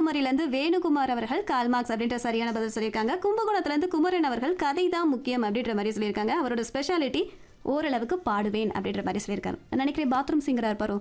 கன்னியாகுமரியிலேருந்து வேணுகுமார் அவர்கள் கால்மார்க்ஸ் அப்படின்ற சரியான பதில் சொல்லியிருக்காங்க கும்பகோணத்துலேருந்து குமரன் அவர்கள் கதை தான் முக்கியம் அப்படின்ற மாதிரி சொல்லியிருக்காங்க அவரோட ஸ்பெஷாலிட்டி ஓரளவுக்கு பாடுவேன் அப்படின்ற மாதிரி சொல்லியிருக்காரு நான் நினைக்கிறேன் பாத்ரூம் சிங்கரா இருப்பாரோ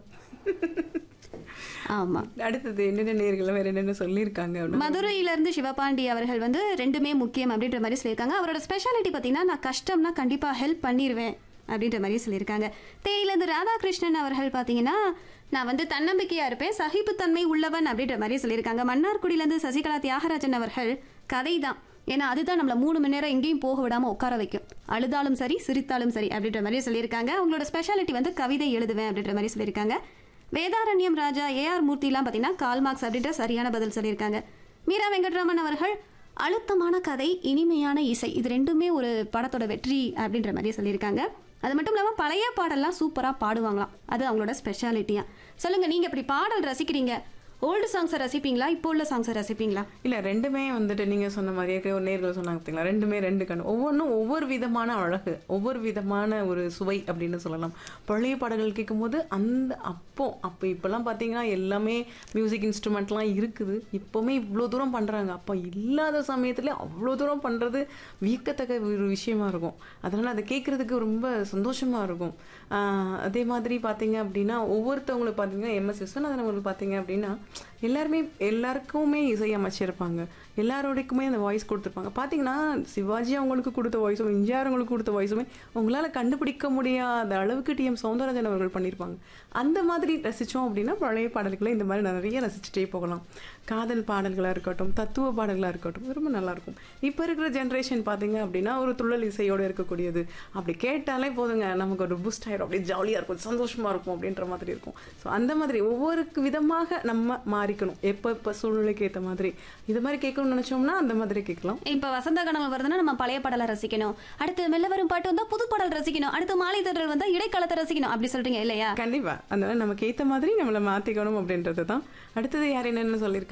ஆமா அடுத்தது என்னென்ன நேர்கள் வேற என்னென்ன சொல்லியிருக்காங்க அப்படின்னா மதுரையிலேருந்து சிவபாண்டி அவர்கள் வந்து ரெண்டுமே முக்கியம் அப்படின்ற மாதிரி சொல்லியிருக்காங்க அவரோட ஸ்பெஷாலிட்டி பார்த்தீங்கன்னா நான் கஷ்டம்னா கண்டிப்பாக ஹெல்ப் பண்ணிடுவேன் அப்படின்ற மாதிரி சொல்லியிருக்காங்க தேயிலேருந்து ராதாகிருஷ்ணன் அவர்கள் பார்த்தீங்கன்னா நான் வந்து தன்னம்பிக்கையாக இருப்பேன் சகிப்புத்தன்மை உள்ளவன் அப்படின்ற மாதிரி சொல்லியிருக்காங்க மன்னார்குடியிலேருந்து சசிகலா தியாகராஜன் அவர்கள் கதை தான் ஏன்னா அதுதான் நம்மளை மூணு மணி நேரம் எங்கேயும் போக விடாமல் உட்கார வைக்கும் அழுதாலும் சரி சிரித்தாலும் சரி அப்படின்ற மாதிரி சொல்லியிருக்காங்க அவங்களோட ஸ்பெஷாலிட்டி வந்து கவிதை எழுதுவேன் அப்படின்ற மாதிரி சொல்லியிருக்காங்க வேதாரண்யம் ராஜா ஏஆர் மூர்த்திலாம் பார்த்தீங்கன்னா கால் மார்க்ஸ் அப்படின்ற சரியான பதில் சொல்லியிருக்காங்க மீரா வெங்கட்ராமன் அவர்கள் அழுத்தமான கதை இனிமையான இசை இது ரெண்டுமே ஒரு படத்தோட வெற்றி அப்படின்ற மாதிரி சொல்லியிருக்காங்க அது மட்டும் இல்லாமல் பழைய பாடல்லாம் சூப்பராக பாடுவாங்களாம் அது அவங்களோட ஸ்பெஷாலிட்டியா சொல்லுங்கள் நீங்கள் இப்படி பாடல் ரசிக்கிறீங்க ஓல்டு சாங்ஸை ரசிப்பீங்களா இப்போ உள்ள சாங்ஸை ரசிப்பீங்களா இல்ல ரெண்டுமே வந்துட்டு நீங்க சொன்ன மாதிரி ஏற்கனவே ஒரு நேர்கள் சொன்னாங்க பார்த்தீங்களா ரெண்டுமே ரெண்டு கண் ஒவ்வொன்றும் ஒவ்வொரு விதமான அழகு ஒவ்வொரு விதமான ஒரு சுவை அப்படின்னு சொல்லலாம் பழைய பாடல்கள் கேட்கும்போது அந்த அப்போ அப்போ இப்போல்லாம் பார்த்தீங்கன்னா எல்லாமே மியூசிக் இன்ஸ்ட்ருமெண்ட்லாம் இருக்குது இப்போவுமே இவ்வளோ தூரம் பண்ணுறாங்க அப்போ இல்லாத சமயத்துல அவ்வளோ தூரம் பண்ணுறது வியக்கத்தக்க ஒரு விஷயமா இருக்கும் அதனால் அதை கேட்குறதுக்கு ரொம்ப சந்தோஷமா இருக்கும் ஆஹ் அதே மாதிரி பார்த்தீங்க அப்படின்னா ஒவ்வொருத்தவங்களுக்கு பார்த்தீங்கன்னா எம்எஸ் விஸ்வநாதன் அவங்களுக்கு பார்த்தீங்க அப்படின்னா எல்லாருமே எல்லாருக்குமே இசையமைச்சிருப்பாங்க எல்லாரோடைக்குமே அந்த வாய்ஸ் கொடுத்துருப்பாங்க பார்த்தீங்கன்னா சிவாஜி அவங்களுக்கு கொடுத்த வாய்ஸும் எம்ஜிஆர் அவங்களுக்கு கொடுத்த வாய்ஸுமே அவங்களால கண்டுபிடிக்க முடியாத அளவுக்கு டிஎம் சௌந்தரராஜன் அவர்கள் பண்ணியிருப்பாங்க அந்த மாதிரி ரசித்தோம் அப்படின்னா பழைய பாடல்களை இந்த மாதிரி நிறைய ரசிச்சுட்டே போகலாம் காதல் பாடல்களாக இருக்கட்டும் தத்துவ பாடல்களாக இருக்கட்டும் இது ரொம்ப நல்லாயிருக்கும் இப்போ இருக்கிற ஜென்ரேஷன் பார்த்தீங்க அப்படின்னா ஒரு துள்ளல் இசையோடு இருக்கக்கூடியது அப்படி கேட்டாலே போதுங்க நமக்கு ஒரு பூஸ்ட் ஆயிடும் அப்படியே ஜாலியாக இருக்கும் சந்தோஷமாக இருக்கும் அப்படின்ற மாதிரி இருக்கும் ஸோ அந்த மாதிரி ஒவ்வொரு விதமாக நம்ம மாறிக்கணும் எப்போ இப்போ சூழ்நிலைக்கு ஏற்ற மாதிரி இது மாதிரி கேட்கணும்னு நினச்சோம்னா அந்த மாதிரி கேட்கலாம் இப்போ வசந்த கனவு வருதுன்னா நம்ம பழைய பாடலை ரசிக்கணும் அடுத்து மெல்ல வரும் பாட்டு வந்தா புது பாடல் ரசிக்கணும் அடுத்து மாலை தடல் வந்தா இடைக்காலத்தை ரசிக்கணும் அப்படி சொல்றீங்க இல்லையா கண்டிப்பாக அதனால நமக்கு ஏற்ற மாதிரி நம்மளை மாற்றிக்கணும் அப்படின்றது தான் அடுத்தது யார் என்னென்னு சொல்லியிருக்காங்க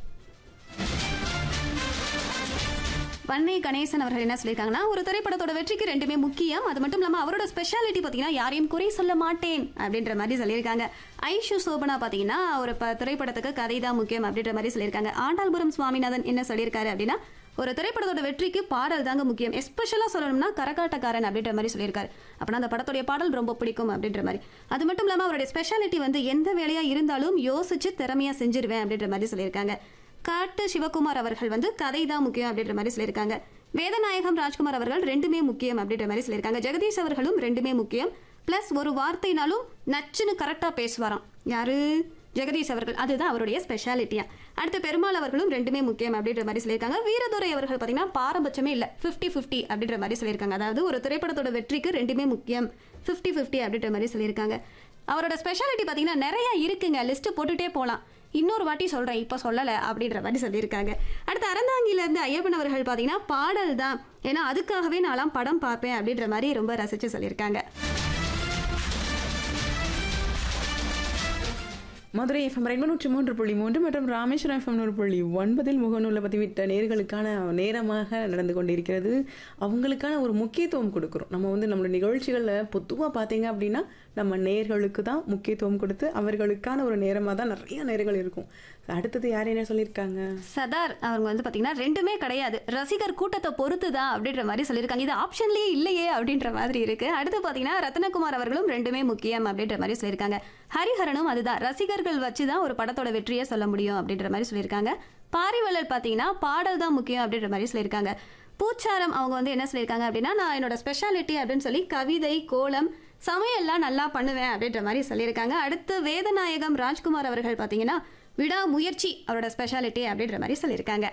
வன்னை கணேசன் அவர்கள் என்ன சொல்லியிருக்காங்கன்னா ஒரு திரைப்படத்தோட வெற்றிக்கு ரெண்டுமே முக்கியம் அது மட்டும் இல்லாமல் அவரோட ஸ்பெஷாலிட்டி பார்த்தீங்கன்னா யாரையும் குறை சொல்ல மாட்டேன் அப்படின்ற மாதிரி சொல்லியிருக்காங்க ஐஷு சோபனா பார்த்தீங்கன்னா ஒரு ப திரைப்படத்துக்கு கதை தான் முக்கியம் அப்படின்ற மாதிரி சொல்லியிருக்காங்க ஆண்டாள்புரம் சுவாமிநாதன் என்ன சொல்லியிருக்காரு அப்படின்னா ஒரு திரைப்படத்தோட வெற்றிக்கு பாடல் தாங்க முக்கியம் எஸ்பெஷலாக சொல்லணும்னா கரகாட்டக்காரன் அப்படின்ற மாதிரி சொல்லியிருக்காரு அப்படின்னா அந்த படத்துடைய பாடல் ரொம்ப பிடிக்கும் அப்படின்ற மாதிரி அது மட்டும் இல்லாமல் அவருடைய ஸ்பெஷாலிட்டி வந்து எந்த வேலையாக இருந்தாலும் யோசிச்சு திறமையாக செஞ்சிருவேன் அப்படின்ற மாதிரி சொல்லியிருக்காங்க காட்டு சிவகுமார் அவர்கள் வந்து கதை தான் முக்கியம் அப்படின்ற மாதிரி சொல்லியிருக்காங்க வேதநாயகம் ராஜ்குமார் அவர்கள் ரெண்டுமே முக்கியம் அப்படின்ற மாதிரி சொல்லியிருக்காங்க ஜெகதீஷ் அவர்களும் ரெண்டுமே முக்கியம் ப்ளஸ் ஒரு வார்த்தைனாலும் நச்சுன்னு கரெக்டாக பேசுவாராம் யாரு ஜெகதீஷ் அவர்கள் அதுதான் அவருடைய ஸ்பெஷாலிட்டியா அடுத்து பெருமாள் அவர்களும் ரெண்டுமே முக்கியம் அப்படின்ற மாதிரி சொல்லியிருக்காங்க வீரதுரை அவர்கள் பார்த்தீங்கன்னா பாரபட்சமே இல்லை ஃபிஃப்டி ஃபிஃப்டி அப்படின்ற மாதிரி சொல்லியிருக்காங்க அதாவது ஒரு திரைப்படத்தோட வெற்றிக்கு ரெண்டுமே முக்கியம் ஃபிஃப்டி ஃபிஃப்டி அப்படின்ற மாதிரி சொல்லியிருக்காங்க அவரோட ஸ்பெஷாலிட்டி பார்த்தீங்கன்னா நிறைய இருக்குங்க லிஸ்ட்டு போட்டுட்டே போகலாம் இன்னொரு வாட்டி சொல்கிறேன் இப்போ சொல்லலை அப்படின்ற மாதிரி சொல்லியிருக்காங்க அடுத்து அறந்தாங்கிலேருந்து ஐயப்பன் அவர்கள் பார்த்தீங்கன்னா பாடல் தான் ஏன்னா அதுக்காகவே நான்லாம் படம் பார்ப்பேன் அப்படின்ற மாதிரி ரொம்ப ரசித்து சொல்லியிருக்காங்க மதுரை எஃப்எம் ரெண்டு நூற்றி மூன்று புள்ளி மூன்று மற்றும் ராமேஸ்வரம் எஃப்எம் நூறு புள்ளி ஒன்பதில் முகநூலில் பதிவிட்ட நேர்களுக்கான நேரமாக நடந்து கொண்டிருக்கிறது அவங்களுக்கான ஒரு முக்கியத்துவம் கொடுக்குறோம் நம்ம வந்து நம்மளோட நிகழ்ச்சிகளில் பொதுவாக பார்த்தீங்க அப்படின்னா நம்ம நேர்களுக்கு தான் முக்கியத்துவம் கொடுத்து அவர்களுக்கான ஒரு நேரமாக தான் நிறைய நேரங்கள் இருக்கும் அடுத்தது யார் என்ன சொல்லியிருக்காங்க சதார் அவங்க வந்து பார்த்தீங்கன்னா ரெண்டுமே கிடையாது ரசிகர் கூட்டத்தை பொறுத்து தான் அப்படின்ற மாதிரி சொல்லியிருக்காங்க இது ஆப்ஷன்லேயே இல்லையே அப்படின்ற மாதிரி இருக்கு அடுத்து பார்த்தீங்கன்னா ரத்னகுமார் அவர்களும் ரெண்டுமே முக்கியம் அப்படின்ற மாதிரி சொல்லியிருக்காங்க ஹரிஹரனும் அதுதான் ரசிகர்கள் வச்சு தான் ஒரு படத்தோட வெற்றியை சொல்ல முடியும் அப்படின்ற மாதிரி சொல்லியிருக்காங்க பாரிவள்ளல் பார்த்தீங்கன்னா பாடல் தான் முக்கியம் அப்படின்ற மாதிரி சொல்லியிருக்காங்க பூச்சாரம் அவங்க வந்து என்ன சொல்லியிருக்காங்க அப்படின்னா நான் என்னோட ஸ்பெஷாலிட்டி அப்படின்னு சொல்லி கவிதை கோலம் சமையல்லாம் நல்லா பண்ணுவேன் அப்படின்ற மாதிரி சொல்லியிருக்காங்க அடுத்து வேதநாயகம் ராஜ்குமார் அவர்கள் பார்த்தீங்கன்னா விடா முயற்சி அவரோட ஸ்பெஷாலிட்டி அப்படின்ற மாதிரி சொல்லியிருக்காங்க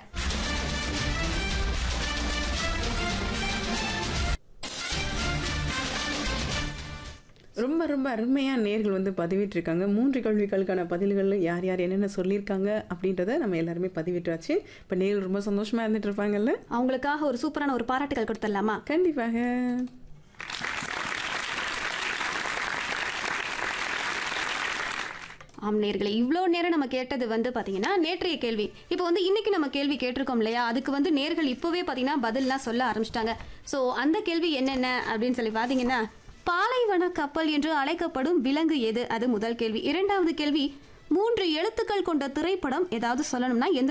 ரொம்ப ரொம்ப அருமையாக நேர்கள் வந்து பதிவிட்டிருக்காங்க மூன்று கேள்விகளுக்கான பதில்கள் யார் யார் என்னென்ன சொல்லியிருக்காங்க அப்படின்றத நம்ம எல்லாருமே பதிவிட்டாச்சு இப்போ நேர்கள் ரொம்ப சந்தோஷமாக இருந்துட்டு இருப்பாங்கல்ல அவங்களுக்காக ஒரு சூப்பரான ஒரு பாராட்டுகள் கொடுத்துடலாமா கண்டிப்பாக ஆம் நேர்களை இவ்வளோ நேரம் நம்ம கேட்டது வந்து பார்த்தீங்கன்னா நேற்றைய கேள்வி இப்போ வந்து இன்னைக்கு நம்ம கேள்வி கேட்டிருக்கோம் இல்லையா அதுக்கு வந்து நேர்கள் இப்போவே பார்த்தீங்கன்னா பதில்லாம் சொல்ல ஆரம்பிச்சிட்டாங்க ஸோ அந்த கேள்வி என்னென்ன அப்படின்னு சொல்லி பார்த்தீங்கன்னா பாலைவன கப்பல் என்று அழைக்கப்படும் விலங்கு எது அது முதல் கேள்வி இரண்டாவது கேள்வி மூன்று எழுத்துக்கள் கொண்ட திரைப்படம் ஏதாவது சொல்லணும்னா எந்த